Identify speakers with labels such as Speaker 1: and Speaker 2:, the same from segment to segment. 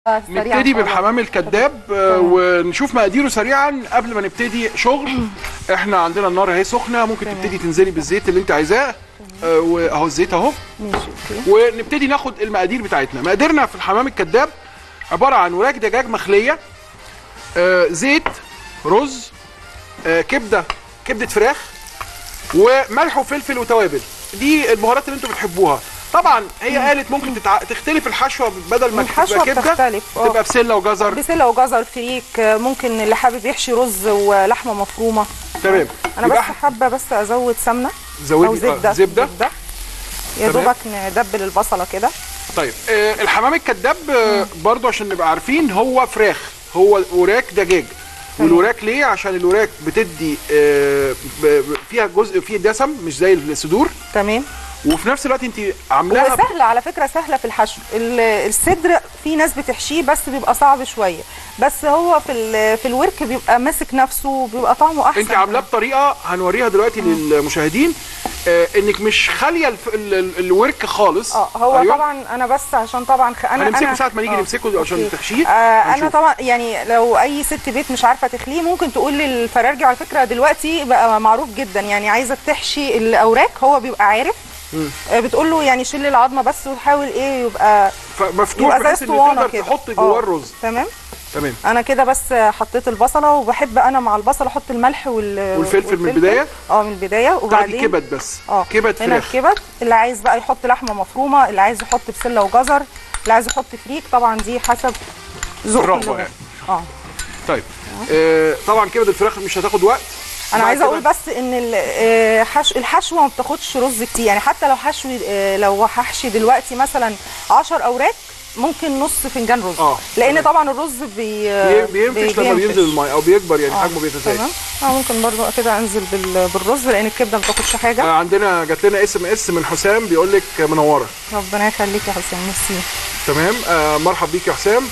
Speaker 1: سريعا
Speaker 2: نبتدي
Speaker 1: خالص.
Speaker 2: بالحمام الكذاب آه، ونشوف مقاديره سريعا قبل ما نبتدي شغل احنا عندنا النار اهي سخنه ممكن
Speaker 1: تمام.
Speaker 2: تبتدي تنزلي بالزيت اللي انت عايزاه آه، واهو الزيت اهو
Speaker 1: ماشي اوكي
Speaker 2: ونبتدي ناخد المقادير بتاعتنا مقاديرنا في الحمام الكذاب عباره عن وراك دجاج مخليه آه، زيت رز آه، كبده كبده فراخ وملح وفلفل وتوابل دي البهارات اللي انتوا بتحبوها طبعا هي قالت ممكن تتع... تختلف الحشوه بدل ما
Speaker 1: الحشوة
Speaker 2: تبقى كبده
Speaker 1: بتختلف، اه.
Speaker 2: تبقى بسله وجزر
Speaker 1: بسله وجزر فريك ممكن اللي حابب يحشي رز ولحمه مفرومه
Speaker 2: تمام
Speaker 1: انا بس
Speaker 2: يبقى
Speaker 1: حابه بس ازود سمنه
Speaker 2: زودي-
Speaker 1: او زبده
Speaker 2: آه، زبدة.
Speaker 1: يا
Speaker 2: تمام.
Speaker 1: دوبك ندبل البصله كده
Speaker 2: طيب آه الحمام الكذاب آه برضو عشان نبقى عارفين هو فراخ هو وراك دجاج والوراك ليه عشان الوراك بتدي آه ب- ب- فيها جزء فيه دسم مش زي الصدور
Speaker 1: تمام
Speaker 2: وفي نفس الوقت انت عاملاها ب-
Speaker 1: وسهله على فكره سهله في الحشو ال- الصدر في ناس بتحشيه بس بيبقى صعب شويه بس هو في ال- في الورك بيبقى ماسك نفسه بيبقى طعمه احسن
Speaker 2: انت عاملاه بطريقه هنوريها دلوقتي للمشاهدين آه انك مش خاليه الف... ال... ال... الورك خالص
Speaker 1: اه هو
Speaker 2: أيوة.
Speaker 1: أيوة. طبعا انا بس عشان طبعا خ... انا
Speaker 2: هنمسكه
Speaker 1: انا
Speaker 2: ساعة ما نيجي
Speaker 1: آه،
Speaker 2: نمسكه عشان
Speaker 1: أوكي.
Speaker 2: تحشيه.
Speaker 1: آه انا
Speaker 2: هنشوف.
Speaker 1: طبعا يعني لو اي ست بيت مش عارفه تخليه ممكن تقول للفرارجي على فكره دلوقتي بقى معروف جدا يعني عايزه تحشي الاوراق هو بيبقى عارف آه بتقول له يعني شيل العظمه بس وحاول ايه يبقى
Speaker 2: فمفتوح
Speaker 1: يبقى زي
Speaker 2: بحيث ان
Speaker 1: اسطوانه
Speaker 2: تقدر
Speaker 1: كده
Speaker 2: تحط
Speaker 1: آه،
Speaker 2: جواه الرز
Speaker 1: تمام
Speaker 2: تمام
Speaker 1: انا كده بس حطيت البصله وبحب انا مع البصل احط الملح وال
Speaker 2: والفلفل من البداية؟
Speaker 1: اه من البدايه
Speaker 2: تاخدي
Speaker 1: وبعدين
Speaker 2: كبد بس
Speaker 1: اه
Speaker 2: كبد
Speaker 1: هنا
Speaker 2: فراخ
Speaker 1: الكبد اللي عايز بقى يحط لحمه مفرومه اللي عايز يحط بسله وجزر اللي عايز يحط فريك طبعا دي حسب ذوق
Speaker 2: الرغبة
Speaker 1: كل واحد.
Speaker 2: يعني.
Speaker 1: اه
Speaker 2: طيب آه طبعا كبد الفراخ مش هتاخد وقت
Speaker 1: انا
Speaker 2: مع
Speaker 1: عايزه
Speaker 2: كده-
Speaker 1: اقول بس ان ال- آه، حش الحشوه ما بتاخدش رز كتير يعني حتى لو حشوي آه، لو هحشي دلوقتي مثلا 10 اوراق ممكن نص فنجان رز
Speaker 2: آه،
Speaker 1: لان
Speaker 2: تمام.
Speaker 1: طبعا الرز بي
Speaker 2: بي- بينفش لما
Speaker 1: بينفش.
Speaker 2: بينزل الميه او بيكبر يعني
Speaker 1: آه،
Speaker 2: حجمه بيتزايد
Speaker 1: تمام اه ممكن برضو كده انزل بال- بالرز لان الكبده ما بتاخدش حاجه
Speaker 2: آه عندنا جات لنا اس ام اس من حسام بيقول لك منوره
Speaker 1: ربنا يخليك يا حسين ميرسي
Speaker 2: تمام آه مرحب بيك يا حسام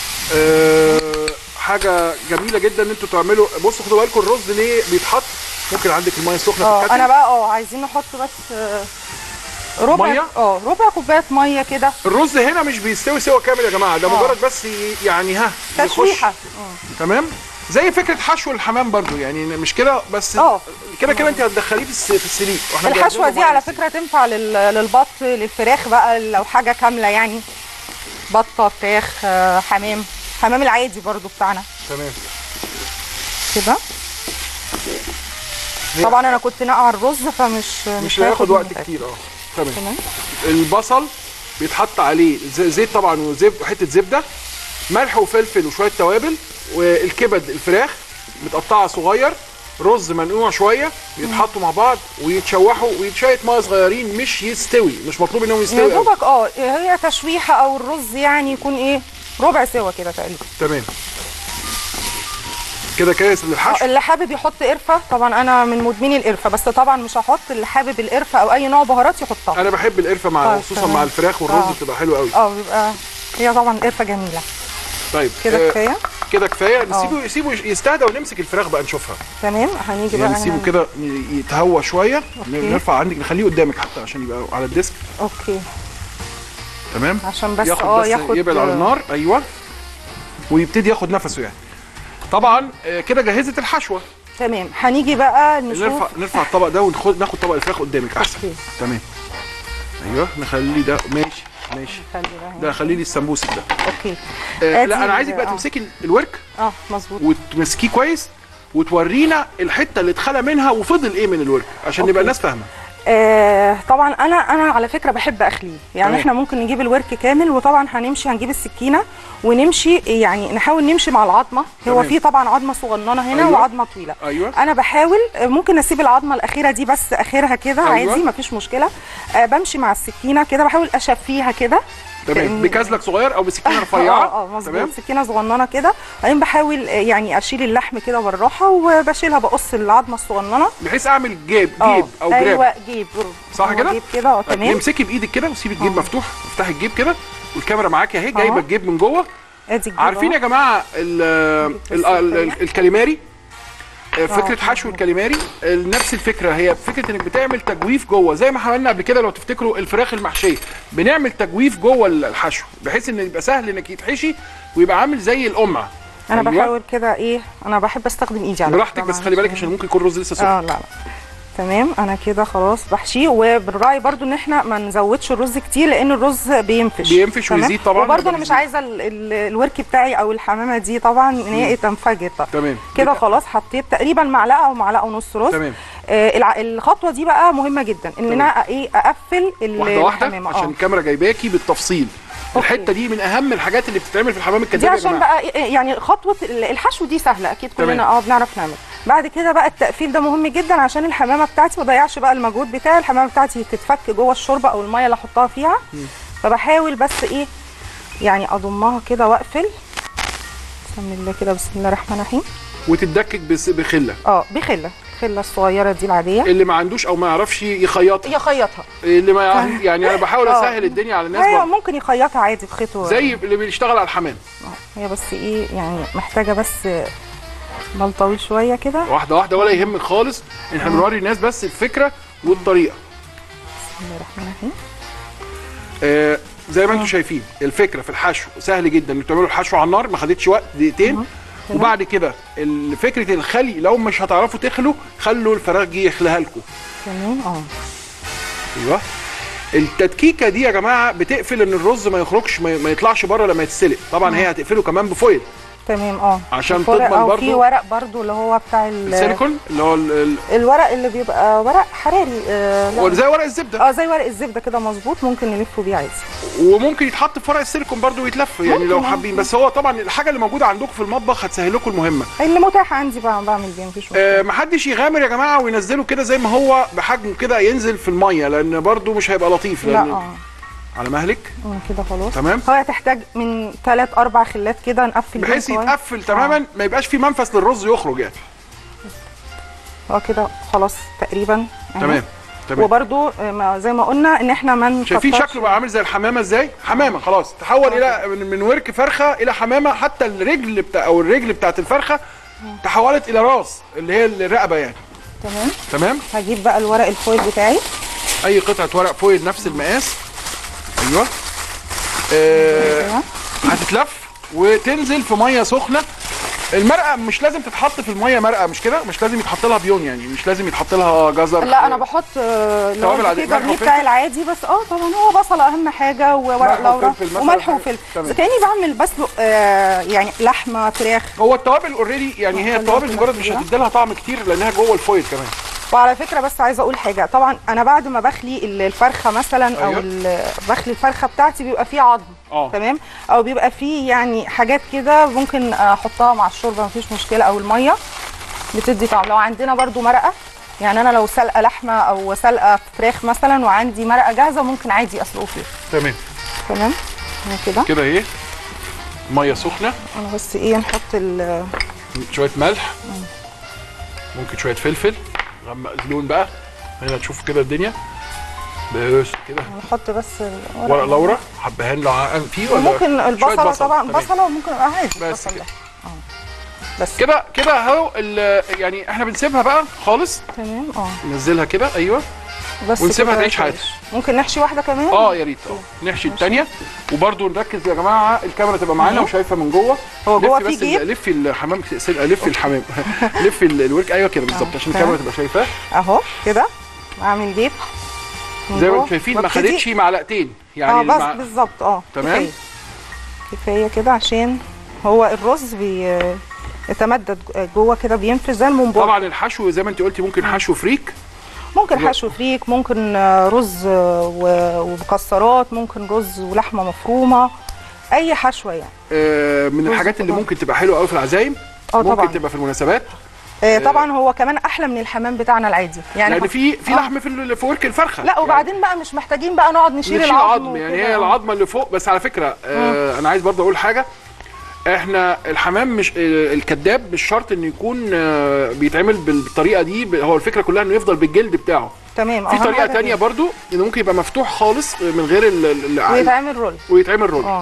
Speaker 2: آه حاجه جميله جدا ان انتوا تعملوا بصوا خدوا بالكم الرز ليه بيتحط ممكن عندك الميه السخنه
Speaker 1: اه
Speaker 2: تتكتل.
Speaker 1: انا بقى اه عايزين نحط بس آه، ربع
Speaker 2: مية؟
Speaker 1: اه ربع كوبايه ميه كده
Speaker 2: الرز هنا مش بيستوي سوا كامل يا جماعه ده
Speaker 1: آه.
Speaker 2: مجرد بس ي- يعني ها يخش.
Speaker 1: تشويحه
Speaker 2: تمام زي فكره حشو الحمام برضو يعني مش كده بس
Speaker 1: اه.
Speaker 2: كده كده انت هتدخليه في الس- في السليق واحنا
Speaker 1: الحشوه
Speaker 2: مجهزين
Speaker 1: دي
Speaker 2: له
Speaker 1: على
Speaker 2: مية
Speaker 1: فكره تنفع لل- للبط للفراخ بقى لو حاجه كامله يعني بطه فراخ آه، حمام حمام العادي برضو بتاعنا
Speaker 2: تمام
Speaker 1: كده طبعا انا كنت ناقعه الرز فمش
Speaker 2: مش هياخد وقت
Speaker 1: مني
Speaker 2: كتير اه تمام
Speaker 1: تمام
Speaker 2: البصل بيتحط عليه ز- زيت طبعا وزب وحته زبده ملح وفلفل وشويه توابل والكبد الفراخ متقطعه صغير رز منقوع شويه يتحطوا مع بعض ويتشوحوا ويتشيط ميه صغيرين مش يستوي مش مطلوب انهم
Speaker 1: يا
Speaker 2: يستوي أوي.
Speaker 1: دوبك اه هي تشويحه او الرز يعني يكون ايه ربع سوا كده تقريبا
Speaker 2: تمام كده كويس للحشو
Speaker 1: اللي حابب يحط قرفه طبعا انا من مدمني القرفه بس طبعا مش هحط اللي حابب القرفه او اي نوع بهارات يحطها
Speaker 2: انا بحب القرفه مع
Speaker 1: طيب،
Speaker 2: خصوصا
Speaker 1: تمام.
Speaker 2: مع الفراخ والرز
Speaker 1: آه.
Speaker 2: بتبقى حلوه قوي
Speaker 1: اه بيبقى هي طبعا القرفه جميله
Speaker 2: طيب
Speaker 1: كده
Speaker 2: آه،
Speaker 1: كفايه
Speaker 2: كده كفايه نسيبه يسيبه يستهدى ونمسك الفراخ بقى نشوفها
Speaker 1: تمام هنيجي بقى
Speaker 2: يعني نسيبه
Speaker 1: هنا-
Speaker 2: كده ي- يتهوى شويه
Speaker 1: أوكي.
Speaker 2: نرفع عندك نخليه قدامك حتى عشان يبقى على الديسك
Speaker 1: اوكي
Speaker 2: تمام
Speaker 1: عشان بس
Speaker 2: ياخد
Speaker 1: اه
Speaker 2: بس
Speaker 1: ياخد
Speaker 2: يبعد على النار ايوه ويبتدي ياخد نفسه يعني طبعا آه، كده جهزت الحشوه
Speaker 1: تمام هنيجي بقى نشوف
Speaker 2: نرفع نرفع الطبق ده وناخد ناخد طبق الفراخ قدامك احسن
Speaker 1: أوكي.
Speaker 2: تمام ايوه نخلي ده ماشي ماشي
Speaker 1: خلي ده هنا.
Speaker 2: ده خلي لي السمبوسك ده
Speaker 1: اوكي
Speaker 2: آه
Speaker 1: آدي
Speaker 2: لا انا عايزك
Speaker 1: ال-
Speaker 2: بقى
Speaker 1: آه.
Speaker 2: تمسكي الورك
Speaker 1: اه مظبوط
Speaker 2: وتمسكيه كويس وتورينا الحته اللي اتخلى منها وفضل ايه من الورك عشان نبقى
Speaker 1: أوكي.
Speaker 2: الناس فاهمه
Speaker 1: آه طبعا انا انا على فكره بحب اخليه يعني
Speaker 2: تمام.
Speaker 1: احنا ممكن نجيب الورك كامل وطبعا هنمشي هنجيب السكينه ونمشي يعني نحاول نمشي مع العظمه هو
Speaker 2: تمام.
Speaker 1: في طبعا عظمه صغننه هنا
Speaker 2: أيوة.
Speaker 1: وعظمه طويله
Speaker 2: ايوه
Speaker 1: انا بحاول آه، ممكن اسيب العظمه الاخيره دي بس اخرها كده
Speaker 2: أيوة.
Speaker 1: عادي مفيش مشكله آه بمشي مع السكينه كده بحاول اشفيها كده
Speaker 2: تمام
Speaker 1: كأن-
Speaker 2: بكازلك صغير او بسكينه رفيعه
Speaker 1: اه اه مظبوط
Speaker 2: تمام
Speaker 1: سكينه صغننه كده بعدين بحاول آه، يعني اشيل اللحم كده بالراحه وبشيلها بقص العظمه الصغننه
Speaker 2: بحيث اعمل جيب
Speaker 1: آه،
Speaker 2: جيب او جراب
Speaker 1: ايوه جيب
Speaker 2: صح
Speaker 1: هو
Speaker 2: كده؟
Speaker 1: جيب كده اه تمام
Speaker 2: امسكي بايدك كده وسيبي الجيب
Speaker 1: آه.
Speaker 2: مفتوح افتحي الجيب كده والكاميرا معاكي اهي جايبه
Speaker 1: آه.
Speaker 2: الجيب من جوه
Speaker 1: ادي الجيب
Speaker 2: عارفين
Speaker 1: أهو.
Speaker 2: يا جماعه ال ال ال ال الكاليماري آه، فكره
Speaker 1: آه.
Speaker 2: حشو الكاليماري آه، نفس الفكره هي فكره انك بتعمل تجويف جوه زي ما عملنا قبل كده لو تفتكروا الفراخ المحشيه بنعمل تجويف جوه الحشو بحيث ان يبقى سهل انك يتحشي ويبقى عامل زي القمع
Speaker 1: انا
Speaker 2: أيوة.
Speaker 1: بحاول كده ايه انا بحب استخدم ايدي على
Speaker 2: براحتك
Speaker 1: فكرة
Speaker 2: بس
Speaker 1: مع
Speaker 2: خلي بالك
Speaker 1: الشاي.
Speaker 2: عشان ممكن يكون الرز لسه سخن
Speaker 1: اه لا لا تمام انا كده خلاص بحشيه وبنراعي برضو ان احنا ما نزودش الرز كتير لان الرز بينفش
Speaker 2: بينفش
Speaker 1: تمام؟
Speaker 2: ويزيد طبعاً
Speaker 1: وبرضو
Speaker 2: يبقى
Speaker 1: انا مش
Speaker 2: بيزيد.
Speaker 1: عايزه ال- ال- الورك بتاعي او الحمامه دي طبعا ان هي تنفجر طبعا.
Speaker 2: تمام
Speaker 1: كده خلاص حطيت تقريبا معلقه او معلقه ونص رز
Speaker 2: تمام
Speaker 1: آه الع- الخطوه دي بقى مهمه جدا ان
Speaker 2: تمام.
Speaker 1: انا ايه اقفل ال-
Speaker 2: واحده واحده
Speaker 1: الحمامة.
Speaker 2: عشان
Speaker 1: آه.
Speaker 2: الكاميرا جايباكي بالتفصيل
Speaker 1: أوكي.
Speaker 2: الحته دي من اهم الحاجات اللي بتتعمل في الحمام الكداب
Speaker 1: دي
Speaker 2: يا
Speaker 1: عشان
Speaker 2: جماعه
Speaker 1: بقى إيه- يعني خطوه ال- الحشو دي سهله اكيد
Speaker 2: تمام.
Speaker 1: كلنا اه بنعرف نعمل بعد كده بقى التقفيل ده مهم جدا عشان الحمامه بتاعتي ما اضيعش بقى المجهود بتاعي الحمامه بتاعتي تتفك جوه الشوربه او الميه اللي احطها فيها فبحاول بس ايه يعني اضمها كده واقفل بسم الله كده بسم الله الرحمن الرحيم
Speaker 2: وتتدكك بس- بخله
Speaker 1: اه بخله الخله الصغيره دي العاديه
Speaker 2: اللي ما عندوش او ما يعرفش يخيطها
Speaker 1: يخيطها
Speaker 2: اللي ما يع- يعني انا بحاول
Speaker 1: آه.
Speaker 2: اسهل الدنيا على الناس
Speaker 1: ايوه
Speaker 2: برضه
Speaker 1: ممكن يخيطها عادي بخيطه
Speaker 2: زي اللي بيشتغل على الحمام
Speaker 1: آه، هي بس ايه يعني محتاجه بس بال طويل شويه كده
Speaker 2: واحده واحده ولا يهمك خالص ان احنا بنوري الناس بس الفكره والطريقه
Speaker 1: بسم الله الرحمن الرحيم
Speaker 2: آه زي ما انتم شايفين الفكره في الحشو سهل جدا انك تعملوا الحشو على النار ما خدتش وقت دقيقتين وبعد كده ال- فكره الخلي لو مش هتعرفوا تخلوا خلوا الفراخ جه يخليها لكم
Speaker 1: تمام اه
Speaker 2: ايوه التدكيكه دي يا جماعه بتقفل ان الرز ما يخرجش ما ما يطلعش بره لما يتسلق طبعا هي هتقفله كمان بفويل
Speaker 1: تمام اه
Speaker 2: عشان
Speaker 1: الفرق
Speaker 2: تضمن
Speaker 1: أو
Speaker 2: برضو-
Speaker 1: في ورق برضو اللي هو بتاع ال-
Speaker 2: السيليكون اللي هو ال- ال-
Speaker 1: الورق اللي بيبقى ورق حراري آه لا.
Speaker 2: هو زي ورق الزبده
Speaker 1: اه زي ورق الزبده كده مظبوط ممكن نلفه بيه عادي
Speaker 2: وممكن يتحط في ورق السيليكون برضو ويتلف يعني لو
Speaker 1: ممكن، آه.
Speaker 2: حابين بس هو طبعا الحاجه اللي موجوده عندكم في المطبخ هتسهل لكم المهمه
Speaker 1: اللي متاح عندي بقى بعمل بيه مفيش مشكله
Speaker 2: آه محدش يغامر يا جماعه وينزله كده زي ما هو بحجم كده ينزل في الميه لان برضو مش هيبقى لطيف
Speaker 1: لا
Speaker 2: لان
Speaker 1: اه
Speaker 2: على مهلك
Speaker 1: آه، كده خلاص
Speaker 2: تمام
Speaker 1: هو هتحتاج من ثلاث اربع خلات كده نقفل بيهم
Speaker 2: بحيث
Speaker 1: كويس.
Speaker 2: يتقفل تماما ما يبقاش في منفذ للرز يخرج يعني
Speaker 1: هو كده خلاص تقريبا أهي.
Speaker 2: تمام تمام
Speaker 1: وبرضو آه، ما- زي ما قلنا ان احنا ما
Speaker 2: شايفين
Speaker 1: نكترش-
Speaker 2: شكله بقى عامل زي الحمامه ازاي حمامه خلاص تحول الى من من ورك فرخه الى حمامه حتى الرجل بتاع او الرجل بتاعت الفرخه تحولت الى راس اللي هي الرقبه يعني
Speaker 1: تمام
Speaker 2: تمام
Speaker 1: هجيب بقى الورق الفويل بتاعي
Speaker 2: اي قطعه ورق فويل نفس المقاس ايوه آه
Speaker 1: كده.
Speaker 2: هتتلف وتنزل في ميه سخنه المرقه مش لازم تتحط في الميه مرقه مش كده مش لازم يتحط لها بيون يعني مش لازم يتحط لها جزر
Speaker 1: لا انا بحط آه، اللي هو
Speaker 2: توابل عادية،
Speaker 1: الفيجر
Speaker 2: ملح
Speaker 1: ليه
Speaker 2: وفلفل؟
Speaker 1: بتاعي العادي بس اه طبعا هو بصله اهم حاجه
Speaker 2: ملح
Speaker 1: وورق لورا
Speaker 2: وفلفل مثلا
Speaker 1: وملح
Speaker 2: حاجة.
Speaker 1: وفلفل
Speaker 2: تمام.
Speaker 1: كاني بعمل بسلق آه يعني لحمه فراخ
Speaker 2: هو التوابل اوريدي يعني هي
Speaker 1: خليها
Speaker 2: التوابل
Speaker 1: كده
Speaker 2: مجرد مش
Speaker 1: كده.
Speaker 2: هتدي لها طعم كتير لانها جوه الفويل كمان
Speaker 1: وعلى فكره بس عايزه اقول حاجه طبعا انا بعد ما بخلي ال- الفرخه مثلا او
Speaker 2: أيوة.
Speaker 1: ال- بخلي الفرخه بتاعتي بيبقى فيه عظم
Speaker 2: اه
Speaker 1: تمام او بيبقى فيه يعني حاجات كده ممكن احطها مع الشوربه مفيش مشكله او الميه بتدي طعم لو عندنا برضو مرقه يعني انا لو سلقه لحمه او سلقه فراخ مثلا وعندي مرقه جاهزه ممكن عادي اسلقه فيها
Speaker 2: تمام
Speaker 1: تمام أهو كده
Speaker 2: كده اهي ميه سخنه
Speaker 1: انا بس ايه نحط ال
Speaker 2: شويه ملح ممكن شويه فلفل غمق اللون بقى هنا تشوفوا كده الدنيا بس كده
Speaker 1: نحط بس الورق
Speaker 2: ورق لورا حبهان لو ع- فيه ولا
Speaker 1: وممكن
Speaker 2: شوية
Speaker 1: البصله
Speaker 2: بصل.
Speaker 1: طبعا
Speaker 2: تمام.
Speaker 1: بصله وممكن آه، عادي
Speaker 2: بس
Speaker 1: بصل
Speaker 2: كده.
Speaker 1: ده. اه بس
Speaker 2: كده كده اهو ال- يعني احنا بنسيبها بقى خالص
Speaker 1: تمام اه
Speaker 2: ننزلها كده ايوه
Speaker 1: بس
Speaker 2: ونسيبها
Speaker 1: كده
Speaker 2: تعيش
Speaker 1: كويس.
Speaker 2: حياتها.
Speaker 1: ممكن نحشي واحده كمان
Speaker 2: اه يا ريت اه نحشي الثانيه وبرده نركز يا جماعه الكاميرا تبقى معانا
Speaker 1: مم.
Speaker 2: وشايفه من جوه
Speaker 1: هو جوه
Speaker 2: لفي
Speaker 1: في
Speaker 2: بس
Speaker 1: جيب؟
Speaker 2: ال- لفي الحمام لفي الحمام لفي ال- الورك ايوه كده بالظبط عشان
Speaker 1: تمام.
Speaker 2: الكاميرا تبقى شايفاه
Speaker 1: اهو كده اعمل جيب من
Speaker 2: زي ما
Speaker 1: جوه.
Speaker 2: انتم شايفين ما
Speaker 1: وابتدي-
Speaker 2: خدتش معلقتين يعني
Speaker 1: اه
Speaker 2: المع-
Speaker 1: بس بالظبط اه
Speaker 2: تمام.
Speaker 1: كفايه كفايه كده عشان هو الرز بي يتمدد جوه كده بينفش زي المنبار
Speaker 2: طبعا الحشو زي ما انت قلتي ممكن حشو فريك
Speaker 1: ممكن حشو فريك ممكن آه، رز آه، و- ومكسرات ممكن رز ولحمه مفرومه اي حشوه يعني
Speaker 2: آه، من
Speaker 1: رز
Speaker 2: الحاجات اللي
Speaker 1: خضار.
Speaker 2: ممكن تبقى حلوه قوي في العزايم
Speaker 1: اه
Speaker 2: ممكن
Speaker 1: طبعا
Speaker 2: تبقى في المناسبات
Speaker 1: آه طبعا هو كمان احلى من الحمام بتاعنا العادي يعني
Speaker 2: لان
Speaker 1: ح-
Speaker 2: في في
Speaker 1: آه.
Speaker 2: لحم في ال- في ورك الفرخه
Speaker 1: لا وبعدين بقى مش محتاجين بقى نقعد نشيل
Speaker 2: نشيل
Speaker 1: العظم
Speaker 2: العظم يعني
Speaker 1: وكده.
Speaker 2: هي العظمه اللي فوق بس على فكره آه انا عايز برضه اقول حاجه احنا الحمام مش آه، الكذاب مش شرط انه يكون آه، بيتعمل بالطريقه دي ب- هو الفكره كلها انه يفضل بالجلد بتاعه
Speaker 1: تمام
Speaker 2: في
Speaker 1: أهم
Speaker 2: طريقه
Speaker 1: حاجة
Speaker 2: تانية
Speaker 1: دي.
Speaker 2: برضو انه ممكن يبقى مفتوح خالص من غير ال ال- ال-
Speaker 1: ويتعمل رول
Speaker 2: ويتعمل رول
Speaker 1: اه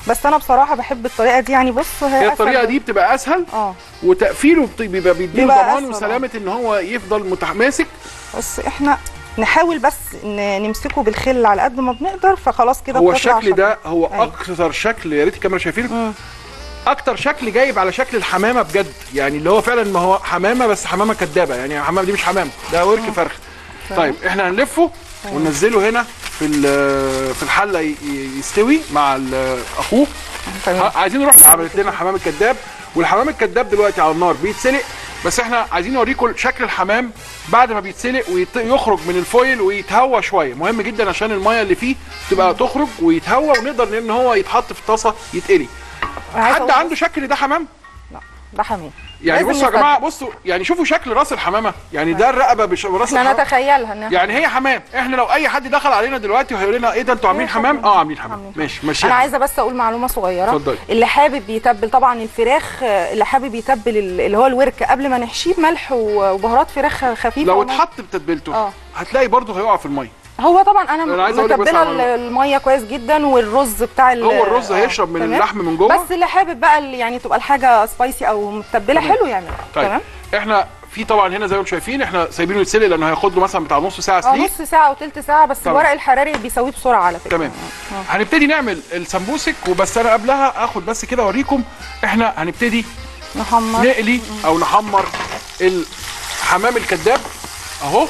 Speaker 1: بس انا بصراحه بحب الطريقه دي يعني بص هي
Speaker 2: هي
Speaker 1: أسهل
Speaker 2: الطريقه دي بتبقى اسهل
Speaker 1: اه
Speaker 2: وتقفيله بت- بيبقى بيديله
Speaker 1: بيبقى
Speaker 2: ضمان
Speaker 1: أسهل،
Speaker 2: وسلامه ان هو يفضل متماسك
Speaker 1: بس احنا نحاول بس ن- نمسكه بالخل على قد ما بنقدر فخلاص كده
Speaker 2: هو
Speaker 1: بتطلع
Speaker 2: الشكل ده
Speaker 1: شكل.
Speaker 2: هو
Speaker 1: أيوة.
Speaker 2: اكثر شكل يا ريت الكاميرا شايفينه
Speaker 1: مم.
Speaker 2: اكتر شكل جايب على شكل الحمامه بجد يعني اللي هو فعلا ما هو حمامه بس حمامه كدابه يعني الحمامه دي مش حمامه ده ورك فرخ طيب احنا هنلفه وننزله هنا في ال- في الحله ي- ي- يستوي مع ال- اخوه
Speaker 1: تمام.
Speaker 2: ه- عايزين نروح عملت لنا حمام الكداب والحمام الكداب دلوقتي على النار بيتسلق بس احنا عايزين نوريكم شكل الحمام بعد ما بيتسلق ويخرج من الفويل ويتهوى شويه مهم جدا عشان الميه اللي فيه تبقى تخرج ويتهوى ونقدر ان هو يتحط في طاسه يتقلي
Speaker 1: عايزة
Speaker 2: حد
Speaker 1: أقول
Speaker 2: عنده شكل ده حمام
Speaker 1: لا ده حمام
Speaker 2: يعني
Speaker 1: لازم
Speaker 2: بصوا يا
Speaker 1: نصدق.
Speaker 2: جماعه بصوا يعني شوفوا شكل راس الحمامه يعني ده الرقبه بش- براس
Speaker 1: احنا
Speaker 2: الحمامه
Speaker 1: نتخيلها انها
Speaker 2: يعني هي حمام احنا لو اي حد دخل علينا دلوقتي وهيقول لنا ايه ده انتوا عاملين
Speaker 1: هي
Speaker 2: حمام
Speaker 1: حمام.
Speaker 2: اه عاملين حمام
Speaker 1: عاملين
Speaker 2: ماشي ماشي
Speaker 1: انا عايزه بس اقول معلومه صغيره
Speaker 2: اتفضلي.
Speaker 1: اللي حابب يتبل طبعا الفراخ آه، اللي حابب يتبل ال- اللي هو الورك قبل ما نحشيه بملح و- وبهارات فراخ خفيفه
Speaker 2: لو
Speaker 1: وملح.
Speaker 2: اتحط بتتبيلته
Speaker 1: اه.
Speaker 2: هتلاقي برضه هيقع في الميه
Speaker 1: هو طبعا انا,
Speaker 2: أنا عايز أقول لك بس
Speaker 1: متبله
Speaker 2: على
Speaker 1: ال-
Speaker 2: معلومة.
Speaker 1: الميه كويس جدا والرز بتاع ال-
Speaker 2: هو الرز
Speaker 1: آه،
Speaker 2: هيشرب من
Speaker 1: تمام؟
Speaker 2: اللحم من جوه
Speaker 1: بس اللي حابب بقى اللي يعني تبقى الحاجه سبايسي او متبله
Speaker 2: تمام.
Speaker 1: حلو يعملها
Speaker 2: طيب
Speaker 1: تمام
Speaker 2: احنا في طبعا هنا زي ما انتم شايفين احنا سايبينه يتسلق لانه هياخد له مثلا بتاع نص ساعه
Speaker 1: اه
Speaker 2: سليق
Speaker 1: نص ساعه وثلث ساعه بس
Speaker 2: تمام.
Speaker 1: الورق الحراري بيسويه بسرعه على فكره
Speaker 2: تمام هنبتدي نعمل السمبوسك وبس انا قبلها اخد بس كده اوريكم احنا هنبتدي
Speaker 1: نحمر
Speaker 2: نقلي او نحمر الحمام الكذاب اهو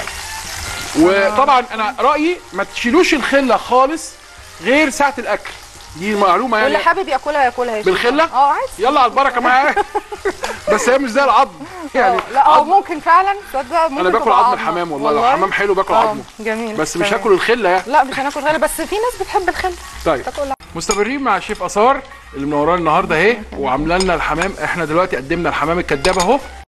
Speaker 2: وطبعا انا رايي ما تشيلوش الخله خالص غير ساعه الاكل دي معلومه يعني
Speaker 1: واللي حابب ياكلها ياكلها يا شيخ.
Speaker 2: بالخلة؟
Speaker 1: اه عادي
Speaker 2: يلا على البركه معايا بس هي مش زي العظم يعني
Speaker 1: آه، لا هو
Speaker 2: عظم-
Speaker 1: ممكن فعلا تصدق ممكن
Speaker 2: انا باكل
Speaker 1: تبقى
Speaker 2: عظم
Speaker 1: عظمة.
Speaker 2: الحمام والله لو حمام حلو باكل
Speaker 1: آه،
Speaker 2: عظمه
Speaker 1: جميل
Speaker 2: بس مش
Speaker 1: تمام.
Speaker 2: هاكل الخله يعني
Speaker 1: لا مش هناكل خل بس في ناس بتحب الخل
Speaker 2: طيب
Speaker 1: تاكلها
Speaker 2: مستمرين مع شيف اثار اللي منورانا النهارده اهي وعامله لنا الحمام احنا دلوقتي قدمنا الحمام الكداب اهو